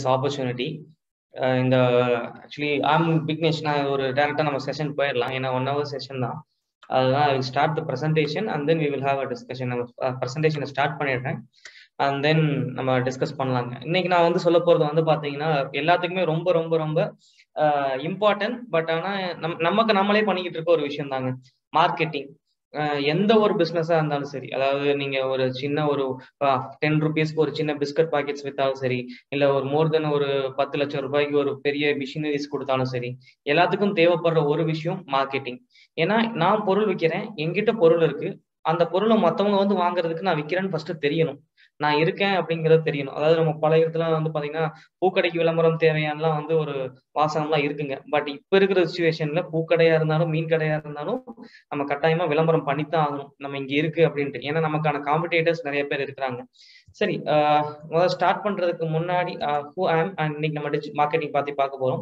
this opportunity இந்த actually ஆம் விக்னேஷ் நான் ஒரு டேரக்டாக நம்ம செஷன் போயிடலாம் ஏன்னா ஒன் ஹவர் செஷன் தான் அதுதான் start the presentation and then we will have a discussion நம்ம ப்ரெசன்டேஷனை ஸ்டார்ட் பண்ணிடுறேன் அண்ட் தென் நம்ம டிஸ்கஸ் பண்ணலாங்க இன்னைக்கு நான் வந்து சொல்ல போறது வந்து பாத்தீங்கன்னா எல்லாத்துக்குமே ரொம்ப ரொம்ப ரொம்ப இம்பார்ட்டன்ட் பட் ஆனா நம் நமக்கு நம்மளே பண்ணிக்கிட்டு இருக்க ஒரு விஷயம் தாங்க மார்க்கெட்டிங் எந்த ஒரு பிஸ்னஸா இருந்தாலும் சரி அதாவது நீங்க ஒரு சின்ன ஒரு டென் ருபீஸ்க்கு ஒரு சின்ன பிஸ்கட் பாக்கெட்ஸ் வித்தாலும் சரி இல்ல ஒரு மோர் தென் ஒரு பத்து லட்சம் ரூபாய்க்கு ஒரு பெரிய மிஷினரிஸ் கொடுத்தாலும் சரி எல்லாத்துக்கும் தேவைப்படுற ஒரு விஷயம் மார்க்கெட்டிங் ஏன்னா நான் பொருள் விற்கிறேன் என்கிட்ட பொருள் இருக்கு அந்த பொருளை மற்றவங்க வந்து வாங்குறதுக்கு நான் விற்கிறேன்னு ஃபர்ஸ்ட் தெரியணும் நான் இருக்கேன் அப்படிங்கிறது தெரியணும் அதாவது நம்ம பழைய இடத்துல வந்து பாத்தீங்கன்னா பூக்கடைக்கு விளம்பரம் தேவையானலாம் வந்து ஒரு வாசகம்லாம் இருக்குங்க பட் இப்ப இருக்கிற சுச்சுவேஷன்ல பூக்கடையா இருந்தாலும் மீன் கடையா இருந்தாலும் நம்ம கட்டாயமா விளம்பரம் பண்ணித்தான் ஆகணும் நம்ம இங்க இருக்கு அப்படின்ட்டு ஏன்னா நமக்கான காம்படேட்டர்ஸ் நிறைய பேர் இருக்கிறாங்க சரி முதல்ல ஸ்டார்ட் பண்றதுக்கு முன்னாடி ஹூ ஆம் அண்ட் இன்னைக்கு நம்ம மார்க்கெட்டிங் பார்த்து பார்க்க போறோம்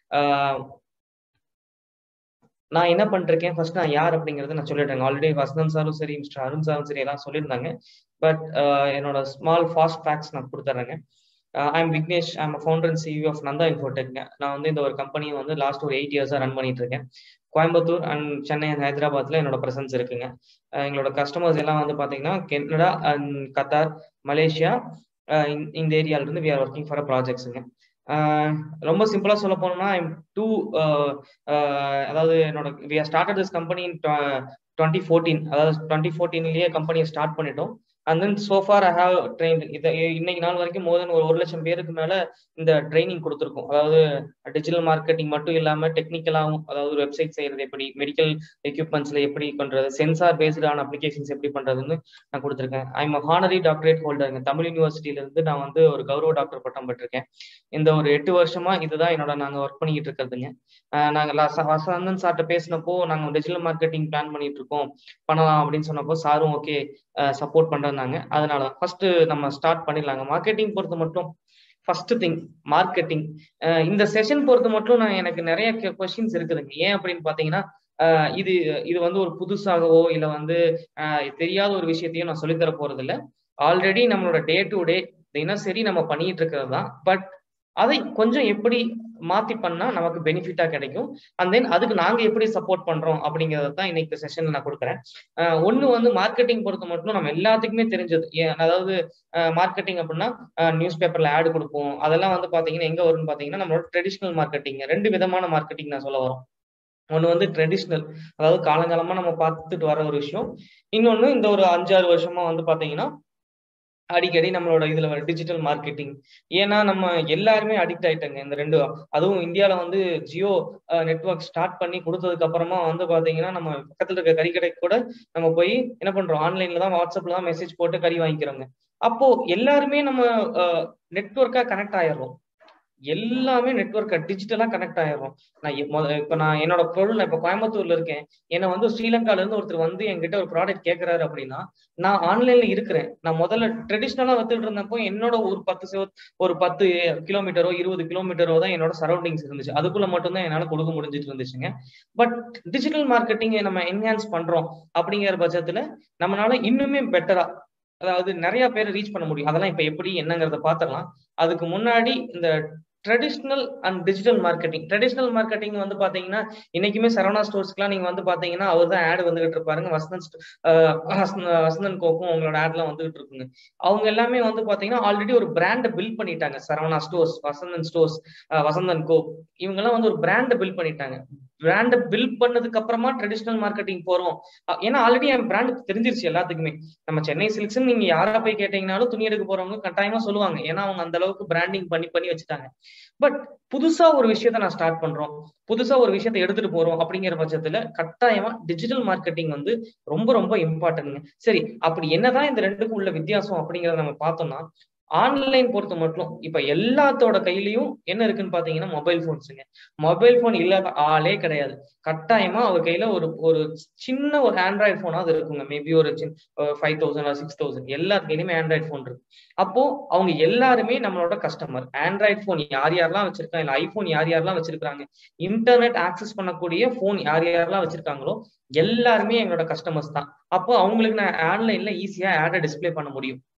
நான் என்ன பண்ணிருக்கேன் ஃபர்ஸ்ட் நான் யார் அப்படிங்கறத நான் சொல்லிட்டேன் ஆல்ரெடி வசந்தன் சாரும் சரி மிஸ்டர் அருண் சாரும் சரி எல்லாம் சொல்லியிருந்தாங்க பட் என்னோட ஸ்மால் ஃபாஸ்ட் ஃபேக்ஸ் நான் கொடுத்துட்றேங்க I am Vignesh I am founder and CEO of Nanda இன்ஃபோடெக்ங்க நான் வந்து இந்த ஒரு கம்பெனியை வந்து லாஸ்ட் ஒரு எயிட் இயர்ஸாக ரன் பண்ணிட்டு இருக்கேன் கோயம்புத்தூர் அண்ட் சென்னை அண்ட் ஹைதராபாத்ல என்னோட ப்ரெசன்ஸ் இருக்குங்க எங்களோட கஸ்டமர்ஸ் எல்லாம் வந்து பாத்தீங்கன்னா கனடா அண்ட் கத்தார் மலேசியா இந்த ஏரியால இருந்து வி ஆர் ஒர்க்கிங் ஃபார் ப்ராஜெக்ட்ஸுங்க ரொம்ப சிம்பிளா சொல்ல போனோம்னா டூ அதாவது என்னோட we are started this company twenty fourteen அதாவது டுவெண்ட்டி ஃபோர்டீன்லயே கம்பெனியை ஸ்டார்ட் பண்ணிட்டோம் and then so far I have train இதை இன்னைக்கு நாள் வரைக்கும் மோர் தென் ஒரு ஒரு லட்சம் பேருக்கு மேல இந்த ட்ரைனிங் கொடுத்துருக்கோம் அதாவது டிஜிட்டல் மார்க்கெட்டிங் மட்டும் இல்லாம டெக்னிக்கலாகவும் அதாவது ஒரு வெப்சைட் செய்யறது எப்படி மெடிக்கல் எக்யூப்மெண்ட்ஸ்ல எப்படி பண்றது சென்சார் பேஸ்டான அப்ளிகேஷன்ஸ் எப்படி பண்றதுன்னு நான் கொடுத்துருக்கேன் ஐ எம் ஹானரி டாக்டரேட் ஹோல்டருங்க தமிழ் யூனிவர்சிட்டியில இருந்து நான் வந்து ஒரு கௌரவ டாக்டர் பட்டம் பெற்றிருக்கேன் இந்த ஒரு எட்டு வருஷமா இதுதான் என்னோட நாங்க ஒர்க் பண்ணிக்கிட்டு இருக்கிறதுங்க நாங்க வசந்தன் சார்ட்ட பேசினப்போ நாங்க டிஜிட்டல் மார்க்கெட்டிங் பிளான் பண்ணிட்டு இருக்கோம் பண்ணலாம் அப்படின்னு சொன்னப்போ சாரும் ஓகே சப்போர்ட் பண்றாங்க அதனால ஃபர்ஸ்ட் நம்ம ஸ்டார்ட் பண்ணிடலாங்க மார்க்கெட்டிங் பொறுத்த மட்டும் ஃபர்ஸ்ட் திங் மார்க்கெட்டிங் இந்த செஷன் பொறுத்த மட்டும் நான் எனக்கு நிறைய கொஸ்டின்ஸ் இருக்குதுங்க ஏன் அப்படின்னு பாத்தீங்கன்னா இது இது வந்து ஒரு புதுசாகவோ இல்ல வந்து தெரியாத ஒரு விஷயத்தையும் நான் சொல்லித்தர போறது இல்லை ஆல்ரெடி நம்மளோட டே டு டே தினசரி நம்ம பண்ணிட்டு இருக்கிறது தான் பட் அதை கொஞ்சம் எப்படி மாத்தி பண்ணா நமக்கு பெனிஃபிட்டா கிடைக்கும் அண்ட் தென் அதுக்கு நாங்க எப்படி சப்போர்ட் பண்றோம் அப்படிங்கறத தான் இன்னைக்கு செஷன்ல நான் கொடுக்குறேன் ஒண்ணு வந்து மார்க்கெட்டிங் பொறுத்த மட்டும் நம்ம எல்லாத்துக்குமே தெரிஞ்சது அதாவது மார்க்கெட்டிங் அப்படின்னா நியூஸ் பேப்பர்ல ஆடு கொடுப்போம் அதெல்லாம் வந்து பாத்தீங்கன்னா எங்க வரும்னு பாத்தீங்கன்னா நம்மளோட ட்ரெடிஷ்னல் மார்க்கெட்டிங் ரெண்டு விதமான மார்க்கெட்டிங் நான் சொல்ல வரோம் ஒன்று வந்து ட்ரெடிஷ்னல் அதாவது காலங்காலமா நம்ம பார்த்துட்டு வர ஒரு விஷயம் இன்னொன்னு இந்த ஒரு அஞ்சாறு வருஷமா வந்து பாத்தீங்கன்னா அடிக்கடி நம்மளோட இதுல வர டிஜிட்டல் மார்க்கெட்டிங் ஏன்னா நம்ம எல்லாருமே அடிக்ட் ஆயிட்டாங்க இந்த ரெண்டு அதுவும் இந்தியாவில வந்து ஜியோ நெட்ஒர்க் ஸ்டார்ட் பண்ணி கொடுத்ததுக்கு அப்புறமா வந்து பாத்தீங்கன்னா நம்ம பக்கத்துல இருக்க கறி கடைக்கு கூட நம்ம போய் என்ன பண்றோம் ஆன்லைன்ல தான் வாட்ஸ்அப்ல தான் மெசேஜ் போட்டு கறி வாங்கிக்கிறோங்க அப்போ எல்லாருமே நம்ம நெட்ஒர்க்கா கனெக்ட் ஆயிடுறோம் எல்லாமே நெட்ஒர்க் டிஜிட்டலா கனெக்ட் ஆயிரும் நான் இப்ப நான் என்னோட பொருள் நான் இப்ப கோயம்புத்தூர்ல இருக்கேன் என்ன வந்து ஸ்ரீலங்கால இருந்து ஒருத்தர் வந்து என்கிட்ட ஒரு ப்ராடக்ட் கேட்கறாரு அப்படின்னா நான் ஆன்லைன்ல இருக்கிறேன் நான் முதல்ல ட்ரெடிஷ்னலா வந்துட்டு இருந்தப்போ என்னோட ஒரு பத்து ஒரு பத்து கிலோமீட்டரோ இருபது கிலோமீட்டரோ தான் என்னோட சரௌண்டிங்ஸ் இருந்துச்சு அதுக்குள்ள மட்டும்தான் என்னால கொடுக்க முடிஞ்சிட்டு இருந்துச்சுங்க பட் டிஜிட்டல் மார்க்கெட்டிங் நம்ம என்ஹான்ஸ் பண்றோம் அப்படிங்கிற பட்சத்துல நம்மளால இன்னுமே பெட்டரா அதாவது நிறைய பேர் ரீச் பண்ண முடியும் அதெல்லாம் இப்ப எப்படி என்னங்கிறத பாத்திரலாம் அதுக்கு முன்னாடி இந்த traditional and digital marketing traditional marketing வந்து பாத்தீங்கன்னா இன்னைக்குமே சரவணா ஸ்டோர்ஸ்க்குலாம் நீங்க வந்து பாத்தீங்கன்னா அவர் தான் ஆட் வந்துகிட்டு இருப்பாருங்க வசந்தன் வசந்தன் கோக்கும் உங்களோட ஆட்லாம் வந்துகிட்டு இருக்குங்க அவங்க எல்லாமே வந்து பாத்தீங்கன்னா ஆல்ரெடி ஒரு பிராண்டை பில்ட் பண்ணிட்டாங்க Saravana stores Vasanthan stores Vasanthan co இவங்க எல்லாம் வந்து ஒரு பிராண்டை பில்ட் பண்ணிட்டாங்க பிராண்டை பில்ட் பண்ணதுக்கு அப்புறமா ட்ரெடிஷனல் மார்க்கெட்டிங் போறோம் ஏன்னா ஆல்ரெடி என் பிராண்ட் தெரிஞ்சிருச்சு எல்லாத்துக்குமே நம்ம சென்னை சில்க்ஸ் நீங்க யாரா போய் கேட்டீங்கனாலும் துணி எடுக்க போறவங்க கட்டாயமா சொல்லுவாங்க ஏன்னா அவங்க அந்த அளவுக்கு பிராண்டிங் பண்ணி பண்ணி வச்சுட்டாங்க பட் புதுசா ஒரு விஷயத்த நான் ஸ்டார்ட் பண்றோம் புதுசா ஒரு விஷயத்த எடுத்துட்டு போறோம் அப்படிங்கிற பட்சத்துல கட்டாயமா டிஜிட்டல் மார்க்கெட்டிங் வந்து ரொம்ப ரொம்ப இம்பார்ட்டன்ட்ங்க சரி அப்படி என்னதான் இந்த ரெண்டுக்கும் உள்ள வித்தியாசம் அப்படிங்கறத நம்ம பார்த்தோம்னா ஆன்லைன் பொறுத்த மட்டும் இப்ப எல்லாத்தோட கையிலயும் என்ன இருக்குன்னு பாத்தீங்கன்னா மொபைல் போன்ஸுங்க மொபைல் போன் இல்லாத ஆளே கிடையாது கட்டாயமா அவர் கையில ஒரு ஒரு சின்ன ஒரு ஆண்ட்ராய்டு போனாவது இருக்குங்க மேபி ஒரு ஃபைவ் தௌசண்ட் சிக்ஸ் தௌசண்ட் எல்லார் கையிலுமே ஆண்ட்ராய்டு போன் இருக்கு அப்போ அவங்க எல்லாருமே நம்மளோட கஸ்டமர் ஆண்ட்ராய்டு போன் யார் யாரெல்லாம் வச்சிருக்காங்க இல்ல ஐபோன் யார் யாரெல்லாம் வச்சிருக்காங்க இன்டர்நெட் ஆக்சஸ் பண்ணக்கூடிய போன் யார் யாரெல்லாம் வச்சிருக்காங்களோ எல்லாருமே எங்களோட கஸ்டமர்ஸ் தான் அப்போ அவங்களுக்கு நான் ஆன்லைன்ல ஈஸியா ஆடை டிஸ்பிளே பண்ண முடியும்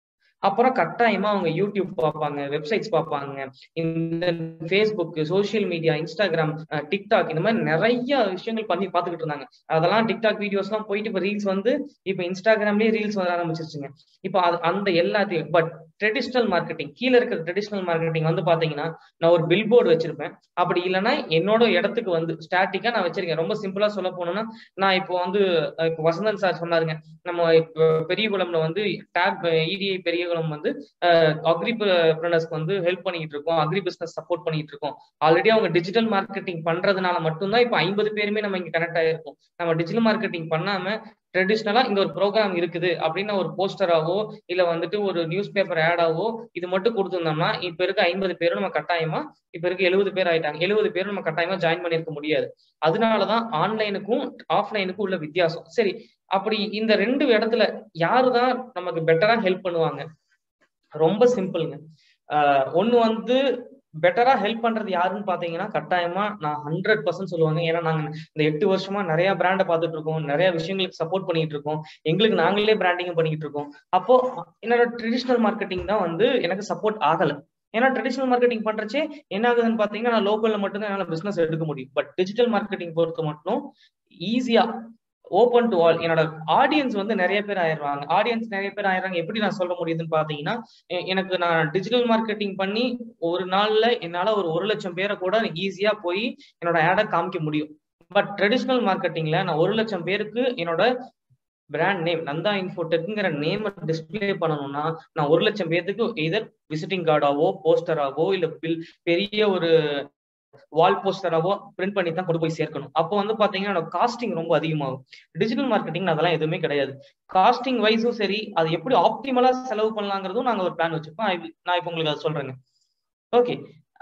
அப்புறம் கட்டாயமா அவங்க யூடியூப் பார்ப்பாங்க வெப்சைட்ஸ் பார்ப்பாங்க இந்த Facebook social media Instagram TikTok இந்த மாதிரி நிறைய விஷயங்கள் பண்ணி பார்த்துக்கிட்டு இருந்தாங்க அதெல்லாம் டிக்டாக் வீடியோஸ் எல்லாம் போயிட்டு இப்போ ரீல்ஸ் வந்து இப்போ இன்ஸ்டாகிராம்லயே ரீல்ஸ் வர ஆரம்பிச்சிருச்சுங்க இப்போ அது அந்த எல்லாத்தையும் பட் ட்ரெடிஷ்னல் மார்க்கெட்டிங் கீழே இருக்கிற ட்ரெடிஷ்னல் மார்க்கெட்டிங் வந்து பாத்தீங்கன்னா நான் ஒரு பில் போர்டு வச்சிருப்பேன் அப்படி இல்லைன்னா என்னோட இடத்துக்கு வந்து ஸ்டாட்டிக்கா நான் வச்சிருக்கேன் ரொம்ப சிம்பிளா சொல்ல போனோம்னா நான் இப்போ வந்து இப்போ வசந்தன் சார் சொன்னாருங்க நம்ம இப்போ பெரியகுளம்ல வந்து டேப் இடிஐ பெரியகுளம் வந்து அக்ரி ப்ரனர்ஸ்க்கு வந்து ஹெல்ப் பண்ணிட்டு இருக்கோம் அக்ரி பிசினஸ் சப்போர்ட் பண்ணிட்டு இருக்கோம் ஆல்ரெடி அவங்க டிஜிட்டல் மார்க்கெட்டிங் பண்றதுனால மட்டும்தான் இப்போ ஐம்பது பேருமே நம்ம இங்க கனெக்ட் ஆயிருக்கோம் நம்ம டிஜிட்டல் மார்க்கெட்டிங் பண்ணாம ட்ரெடிஷ்னலா இந்த ஒரு ப்ரோக்ராம் இருக்குது அப்படின்னு ஒரு போஸ்டராவோ இல்ல வந்துட்டு ஒரு நியூஸ் பேப்பர் ஆடாவோ இது மட்டும் கொடுத்துருந்தோம்னா இப்ப இருக்க ஐம்பது பேரும் நம்ம கட்டாயமா இப்ப இருக்க எழுபது பேர் ஆயிட்டாங்க எழுபது பேரும் நம்ம கட்டாயமா ஜாயின் பண்ணிருக்க முடியாது அதனாலதான் ஆன்லைனுக்கும் ஆஃப்லைனுக்கும் உள்ள வித்தியாசம் சரி அப்படி இந்த ரெண்டு இடத்துல யாருதான் நமக்கு பெட்டரா ஹெல்ப் பண்ணுவாங்க ரொம்ப சிம்பிள்ங்க ஒன்னு வந்து பெட்டரா ஹெல்ப் பண்றது யாருன்னு பாத்தீங்கன்னா கட்டாயமா நான் ஹண்ட்ரட் பர்சன்ட் சொல்லுவாங்க ஏன்னா நாங்க இந்த எட்டு வருஷமா நிறைய பிராண்டை பார்த்துட்டு இருக்கோம் நிறைய விஷயங்களுக்கு சப்போர்ட் பண்ணிட்டு இருக்கோம் எங்களுக்கு நாங்களே பிராண்டிங் பண்ணிட்டு இருக்கோம் அப்போ என்னோட ட்ரெடிஷ்னல் மார்க்கெட்டிங் தான் வந்து எனக்கு சப்போர்ட் ஆகல ஏன்னா ட்ரெடிஷனல் மார்க்கெட்டிங் பண்றச்சே என்ன ஆகுதுன்னு பாத்தீங்கன்னா நான் லோக்கல்ல மட்டும் தான் என்னால பிசினஸ் எடுக்க முடியும் பட் டிஜிட்டல் மார்க்கெட்டிங் பொறுத்த மட்டும் ஈஸியா ஓப்பன் டு ஆல் என்னோட ஆடியன்ஸ் வந்து நிறைய பேர் ஆயிடுவாங்க ஆடியன்ஸ் நிறைய பேர் ஆயிடுறாங்க எப்படி நான் சொல்ல முடியுதுன்னு பாத்தீங்கன்னா எனக்கு நான் டிஜிட்டல் மார்க்கெட்டிங் பண்ணி ஒரு நாள்ல என்னால ஒரு ஒரு லட்சம் பேரை கூட ஈஸியா போய் என்னோட ஆடை காமிக்க முடியும் பட் ட்ரெடிஷ்னல் மார்க்கெட்டிங்ல நான் ஒரு லட்சம் பேருக்கு என்னோட பிராண்ட் நேம் நந்தா இன்ஃபோடெக்ங்கிற நேம் டிஸ்பிளே பண்ணணும்னா நான் ஒரு லட்சம் பேருக்கு இதர் விசிட்டிங் கார்டாவோ போஸ்டராவோ இல்ல பில் பெரிய ஒரு வால் போஸ்டராவோ பிரிண்ட் பண்ணி தான் கொண்டு போய் சேர்க்கணும் அப்போ வந்து பாத்தீங்கன்னா காஸ்டிங் ரொம்ப அதிகமாகும் டிஜிட்டல் மார்க்கெட்டிங் அதெல்லாம் எதுவுமே கிடையாது காஸ்டிங் வைஸும் சரி அது எப்படி ஆப்டிமலா செலவு பண்ணலாங்கிறதும் நாங்க ஒரு பிளான் வச்சிருக்கோம் நான் இப்போ உங்களுக்கு அதை சொல்றேங்க ஓகே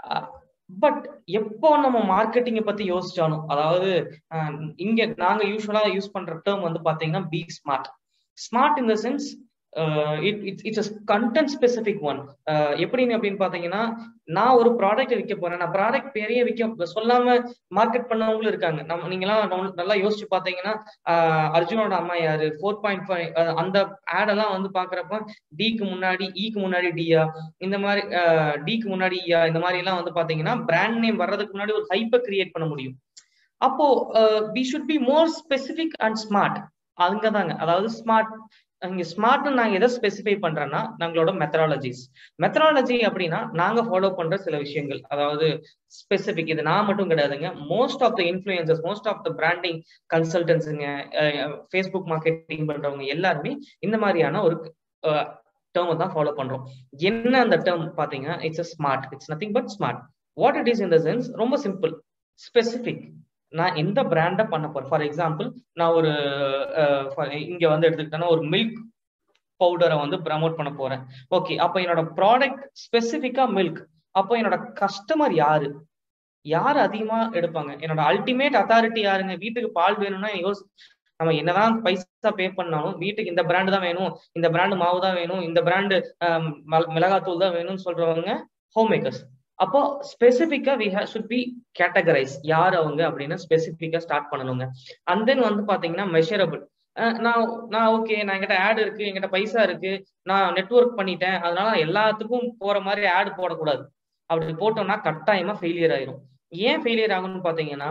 பட் எப்போ நம்ம மார்க்கெட்டிங்கை பத்தி யோசிச்சாலும் அதாவது இங்க நாங்க யூஸ்வலா யூஸ் பண்ற டேர்ம் வந்து பாத்தீங்கன்னா be smart smart in the sense it's it's content specific one எப்படின்னு அப்படின்னு பாத்தீங்கன்னா நான் ஒரு ப்ராடக்ட் விற்க போறேன் நான் ப்ராடக்ட் பெரிய விற்க சொல்லாம மார்க்கெட் பண்ணவங்களும் இருக்காங்க நம்ம நீங்களாம் நல்லா யோசிச்சு பாத்தீங்கன்னா அர்ஜுனோட அம்மா யாரு ஃபோர் பாயிண்ட் ஃபைவ் அந்த ஆடெல்லாம் வந்து பாக்குறப்ப டிக்கு முன்னாடி ஈக்கு முன்னாடி டியா இந்த மாதிரி டிக்கு முன்னாடி ஈயா இந்த மாதிரி எல்லாம் வந்து பாத்தீங்கன்னா பிராண்ட் நேம் வர்றதுக்கு முன்னாடி ஒரு ஹைப்பை கிரியேட் பண்ண முடியும் அப்போ we should be more specific and smart அங்கதாங்க அதாவது ஸ்மார்ட் இங்க ஸ்மார்ட் நாங்க எதை ஸ்பெசிஃபை பண்றோம்னா நம்மளோட மெத்தடாலஜிஸ் மெத்தடாலஜி அப்படின்னா நாங்க ஃபாலோ பண்ற சில விஷயங்கள் அதாவது ஸ்பெசிபிக் இது நான் மட்டும் கிடையாதுங்க most of the influencers most of the branding கன்சல்டன்ஸுங்க ஃபேஸ்புக் மார்க்கெட்டிங் பண்றவங்க எல்லாருமே இந்த மாதிரியான ஒரு டேர்மை தான் ஃபாலோ பண்றோம் என்ன அந்த டேர்ம் பாத்தீங்கன்னா it's a smart it's nothing but smart what it is in the sense ரொம்ப சிம்பிள் ஸ்பெசிபிக் நான் எந்த பிராண்டை பண்ண போறேன் ஃபார் எக்ஸாம்பிள் நான் ஒரு இங்க வந்து எடுத்துக்கிட்டேன்னா ஒரு மில்க் பவுடரை வந்து ப்ரமோட் பண்ண போறேன் ஓகே அப்ப என்னோட ப்ராடக்ட் ஸ்பெசிபிக்கா மில்க் அப்போ என்னோட கஸ்டமர் யாரு யார் அதிகமா எடுப்பாங்க என்னோட அல்டிமேட் அத்தாரிட்டி யாருங்க வீட்டுக்கு பால் வேணும்னா யோசி நம்ம என்னதான் பைசா பே பண்ணாலும் வீட்டுக்கு இந்த பிராண்டு தான் வேணும் இந்த பிராண்டு மாவு தான் வேணும் இந்த பிராண்டு மிளகாத்தூள் தான் வேணும்னு சொல்றவங்க ஹோம் மேக்கர்ஸ் அப்போ ஸ்பெசிபிக்கா வி ஷுட் பி கேட்டகரைஸ் யார் அவங்க அப்படின்னு ஸ்பெசிபிக்கா ஸ்டார்ட் பண்ணணுங்க அண்ட் தென் வந்து பாத்தீங்கன்னா மெஷரபிள் நான் நான் ஓகே நான் என்கிட்ட ஆட் இருக்கு என்கிட்ட பைசா இருக்கு நான் நெட்ஒர்க் பண்ணிட்டேன் அதனால எல்லாத்துக்கும் போற மாதிரி ஆட் போடக்கூடாது அப்படி போட்டோம்னா கட்டாயமா ஃபெயிலியர் ஆயிரும் ஏன் ஃபெயிலியர் ஆகும்னு பாத்தீங்கன்னா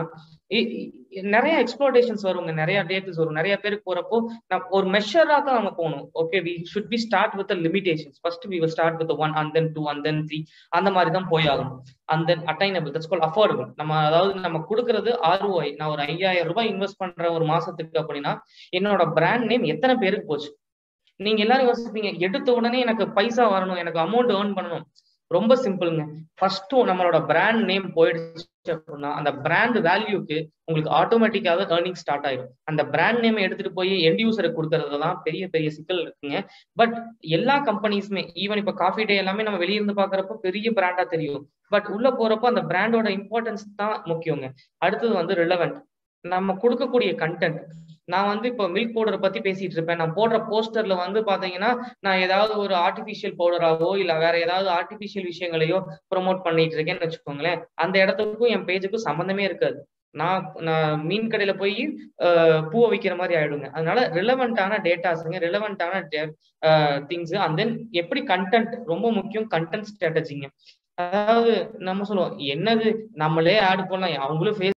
நிறைய எக்ஸ்ப்ளோடேஷன்ஸ் வருங்க நிறைய டேட்ஸ் வரும் நிறைய பேருக்கு போறப்போ ஒரு மெஷரா தான் நம்ம போகணும் okay we should be start with limitations first we start with one and then two and then three அந்த மாதிரி தான் போய் ஆகணும் and then attainable that's call affordable நம்ம அதாவது நம்ம கொடுக்கறது ஆர்ஓஐ நான் ஒரு ஐயாயிரம் ரூபாய் இன்வெஸ்ட் பண்ற ஒரு மாசத்துக்கு அப்படின்னா என்னோட பிராண்ட் நேம் எத்தனை பேருக்கு போச்சு நீங்க எல்லாரும் யோசிப்பீங்க எடுத்த உடனே எனக்கு பைசா வரணும் எனக்கு அமௌண்ட் ஏர்ன் பண்ணணும் ரொம்ப சிம்பிளுங்க ஃபர்ஸ்ட் நம்மளோட பிராண்ட் நேம் போயிடுச்சு அப்படின்னா அந்த பிராண்ட் வேல்யூக்கு உங்களுக்கு ஆட்டோமேட்டிக்காக ஏர்னிங் ஸ்டார்ட் ஆயிடும் அந்த பிராண்ட் நேம் எடுத்துட்டு போய் எண்ட் யூசருக்கு கொடுக்கறது தான் பெரிய பெரிய சிக்கல் இருக்குங்க பட் எல்லா கம்பெனிஸுமே ஈவன் இப்ப காஃபி டே எல்லாமே நம்ம வெளியிருந்து பாக்குறப்ப பெரிய பிராண்டா தெரியும் பட் உள்ள போறப்போ அந்த பிராண்டோட இம்பார்ட்டன்ஸ் தான் முக்கியங்க அடுத்தது வந்து ரிலவெண்ட் நம்ம கொடுக்கக்கூடிய கண்டென்ட் நான் வந்து இப்போ மில்க் பவுடரை பத்தி பேசிட்டு இருப்பேன் நான் போடுற போஸ்டர்ல வந்து பாத்தீங்கன்னா நான் ஏதாவது ஒரு ஆர்டிபிஷியல் பவுடராவோ இல்ல வேற ஏதாவது ஆர்டிபிஷியல் விஷயங்களையோ ப்ரொமோட் பண்ணிட்டு இருக்கேன்னு வச்சுக்கோங்களேன் அந்த இடத்துக்கும் என் பேஜுக்கும் சம்மந்தமே இருக்காது நான் நான் மீன் கடையில போய் பூவை விற்கிற மாதிரி ஆயிடுங்க அதனால ரிலவெண்டான டேட்டாஸுங்க ரிலவெண்டான திங்ஸ் அண்ட் தென் எப்படி கண்டென்ட் ரொம்ப முக்கியம் கண்டென்ட் ஸ்ட்ராட்டஜிங்க அதாவது நம்ம சொல்லுவோம் என்னது நம்மளே ஆட் பண்ணலாம் அவங்களும் ஃபேஸ்